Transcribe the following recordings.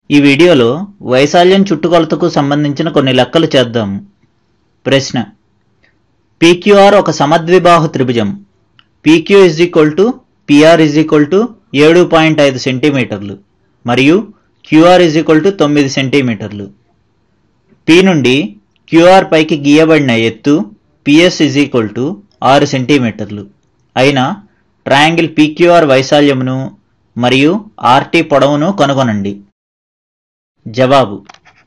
ఈ వీడియోలో వైశాల్యం చుట్టుకొలతకు సంబంధించిన కొన్ని లెక్కలు చేద్దాం ప్రశ్న పీక్యూఆర్ ఒక సమద్విబాహు త్రిభుజం P Q is equal to P R is equal to ఏడు పాయింట్ ఐదు సెంటీమీటర్లు మరియు క్యూఆర్ ఇజ్ ఈక్వల్ టు తొమ్మిది సెంటీమీటర్లు పి నుండి క్యూఆర్ పైకి గీయబడిన ఎత్తు పిఎస్ ఇజ్ ఈక్వల్ టు ఆరు సెంటీమీటర్లు అయిన ట్రయాంగిల్ పీక్యూఆర్ వైశాల్యమును మరియు ఆర్టీ పొడవును కనుగొనండి జవాబు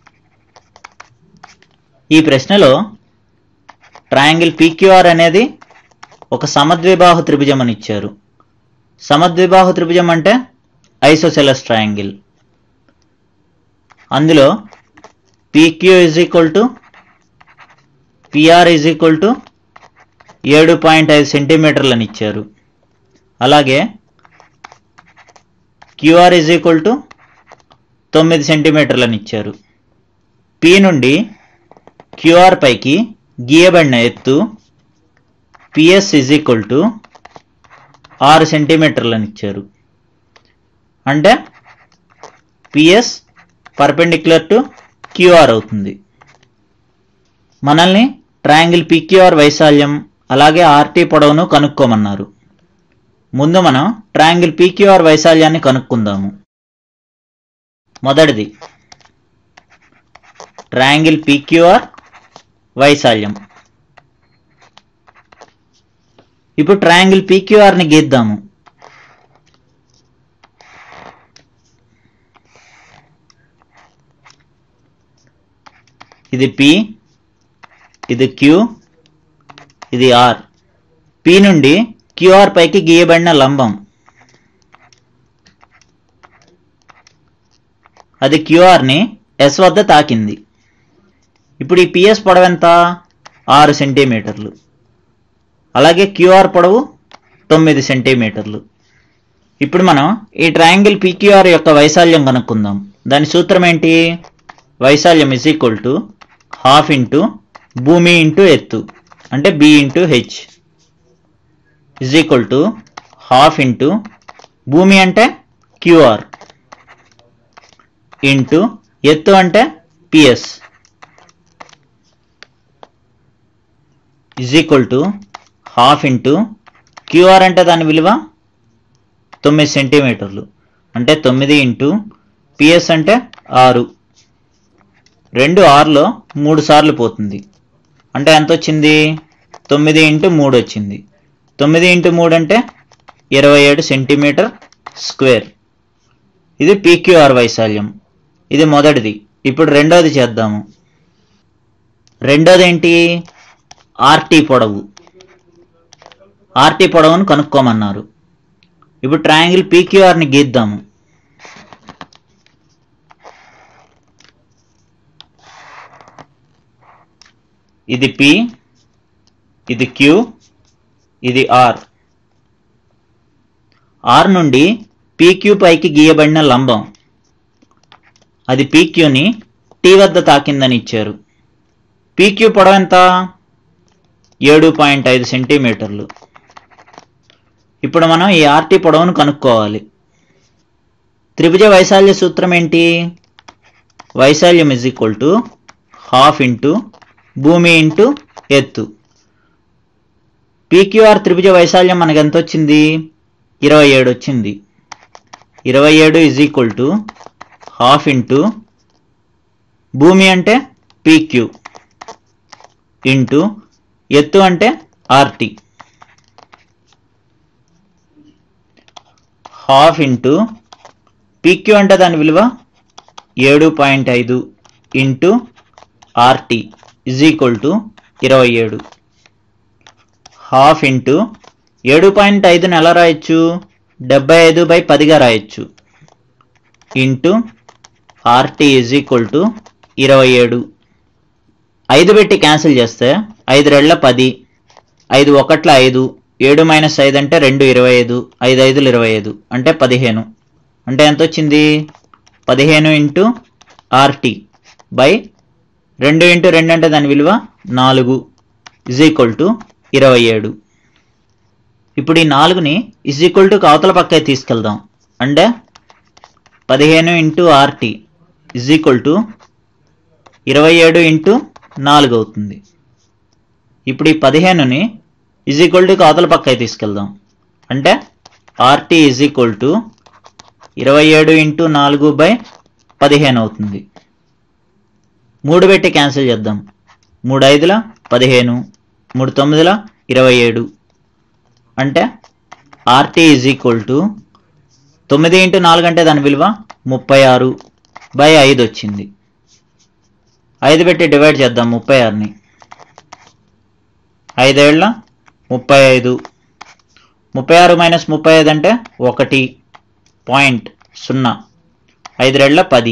ఈ ప్రశ్నలో ట్రయాంగిల్ పీక్యూఆర్ అనేది ఒక సమద్విబాహు త్రిభుజం అని ఇచ్చారు సమద్విబాహు త్రిభుజం అంటే ఐసోసెలస్ ట్రయాంగిల్ అందులో P Q is equal to P R is equal to ఏడు పాయింట్ ఐదు సెంటీమీటర్లు అని ఇచ్చారు అలాగే క్యూఆర్ ఇజ్ ఈక్వల్ టు తొమ్మిది సెంటీమీటర్లని ఇచ్చారు పి నుండి క్యూఆర్ పైకి గీయబడిన ఎత్తు పిఎస్ ఇజ్ ఈక్వల్ టు ఆరు సెంటీమీటర్లని ఇచ్చారు అంటే పిఎస్ పర్పెండిక్యులర్ టు క్యూఆర్ అవుతుంది మనల్ని ట్రయాంగిల్ పిక్యూఆర్ వైశాల్యం అలాగే ఆర్టీ పొడవును కనుక్కోమన్నారు ముందు మనం ట్రయాంగిల్ పీక్యూఆర్ వైశాల్యాన్ని కనుక్కుందాము మొదటిది ట్రయాంగిల్ పీక్యూఆర్ వైశాల్యం ఇప్పుడు ట్రయాంగిల్ పీక్యూఆర్ని గీద్దాము ఇది పి ఇది క్యూ ఇది ఆర్ పి నుండి క్యూఆర్ పైకి గీయబడిన లంబం అది క్యూఆర్ని ఎస్ వద్ద తాకింది ఇప్పుడు ఈ పిఎస్ పొడవు ఎంత ఆరు సెంటీమీటర్లు అలాగే క్యూఆర్ పొడవు తొమ్మిది సెంటీమీటర్లు ఇప్పుడు మనం ఈ ట్రయాంగిల్ పీక్యూఆర్ యొక్క వైశాల్యం కనుక్కుందాం దాని సూత్రం ఏంటి వైశాల్యం is equal to half into భూమి ఇంటూ ఎత్తు అంటే B into H is equal to half into భూమి అంటే క్యూఆర్ ఇంటూ ఎత్తు అంటే P S is equal to half into Q R అంటే దాని విలువ తొమ్మిది సెంటీమీటర్లు అంటే తొమ్మిది ఇంటూ పిఎస్ అంటే ఆరు రెండు ఆరులో మూడు సార్లు పోతుంది అంటే ఎంత వచ్చింది తొమ్మిది ఇంటూ మూడు వచ్చింది తొమ్మిది ఇంటూ మూడు అంటే ఇరవై ఏడు సెంటీమీటర్ స్క్వేర్ ఇది పీక్యూఆర్ వైశాల్యం ఇది మొదటిది ఇప్పుడు రెండోది చేద్దాము రెండోది ఏంటి ఆర్టీ పొడవు ఆర్టీ పొడవును కనుక్కోమన్నారు ఇప్పుడు ట్రయాంగిల్ పీక్యూఆర్ని గీద్దాము ఇది పి ఇది క్యూ ఇది ఆర్ ఆర్ నుండి పీక్యూ పైకి గీయబడిన లంబం అది పీక్యూని టీ వద్ద తాకిందని ఇచ్చారు పీక్యూ పొడవు ఎంత ఏడు పాయింట్ ఐదు సెంటీమీటర్లు ఇప్పుడు మనం ఈ ఆర్టీ పొడవును కనుక్కోవాలి త్రిభుజ వైశాల్య సూత్రం ఏంటి వైశాల్యం is equal to half into భూమి ఇంటూ ఎత్తు పీక్యూఆర్ త్రిభుజ వైశాల్యం మనకు ఎంత వచ్చింది ఇరవై ఏడు వచ్చింది ఇరవై ఏడు is equal to half into భూమి అంటే పీక్యూ ఇంటూ ఎత్తు అంటే ఆర్టీ హాఫ్ ఇంటూ పీక్యూ అంటే దాని విలువ ఏడు పాయింట్ ఐదు into R T is equal to ఇరవై ఏడు హాఫ్ ఇంటూ ఏడు పాయింట్ ఐదుని ఎలా రాయొచ్చు డెబ్బై ఐదు బై పదిగా రాయొచ్చు into R T is equal to ఇరవై ఏడు ఐదు పెట్టి క్యాన్సిల్ చేస్తే ఐదు రెళ్ళ పది ఐదు ఒకట్ల ఐదు ఏడు మైనస్ ఐదు అంటే రెండు ఇరవై ఐదు ఐదు ఐదులు ఇరవై ఐదు అంటే పదిహేను అంటే ఎంత వచ్చింది పదిహేను ఇంటూ ఆర్టీ బై రెండు ఇంటూ రెండు అంటే దాని విలువ నాలుగు ఇజ్ ఈక్వల్ టు ఇరవై ఏడు ఇప్పుడు ఈ నాలుగుని ఇజ్ ఈక్వల్ టు అవతల పక్కే తీసుకెళ్దాం అంటే పదిహేను into R T is equal to ఇరవై ఏడు ఇంటూ నాలుగు అవుతుంది ఇప్పుడు ఈ పదిహేనుని ఇజ్ ఈక్వల్ టు అవతల పక్కకి తీసుకెళ్దాం అంటే ఆర్టీ ఇజ్ ఈక్వల్ టు ఇరవై ఏడు ఇంటూ నాలుగు బై పదిహేను అవుతుంది మూడు పెట్టి క్యాన్సిల్ చేద్దాం మూడు ఐదుల పదిహేను మూడు తొమ్మిదిల ఇరవై ఏడు అంటే ఆర్టీ ఈజ్ ఈక్వల్ టు తొమ్మిది ఇంటూ నాలుగు అంటే దాని విలువ ముప్పై ఆరు బై ఐదు వచ్చింది ఐదు పెట్టి డివైడ్ చేద్దాం ముప్పై ఆరుని ఐదేళ్ల ముప్పై ఐదు ముప్పై ఆరు మైనస్ ముప్పై ఐదు అంటే ఒకటి పాయింట్ సున్నా ఐదు రెళ్ళ పది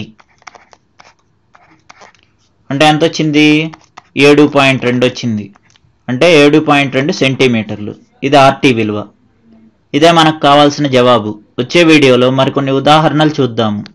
అంటే ఎంత వచ్చింది ఏడు పాయింట్ రెండు వచ్చింది అంటే ఏడు పాయింట్ రెండు సెంటీమీటర్లు ఇది ఆర్టీ విలువ ఇదే మనకు కావాల్సిన జవాబు వచ్చే వీడియోలో మరికొన్ని ఉదాహరణలు చూద్దాము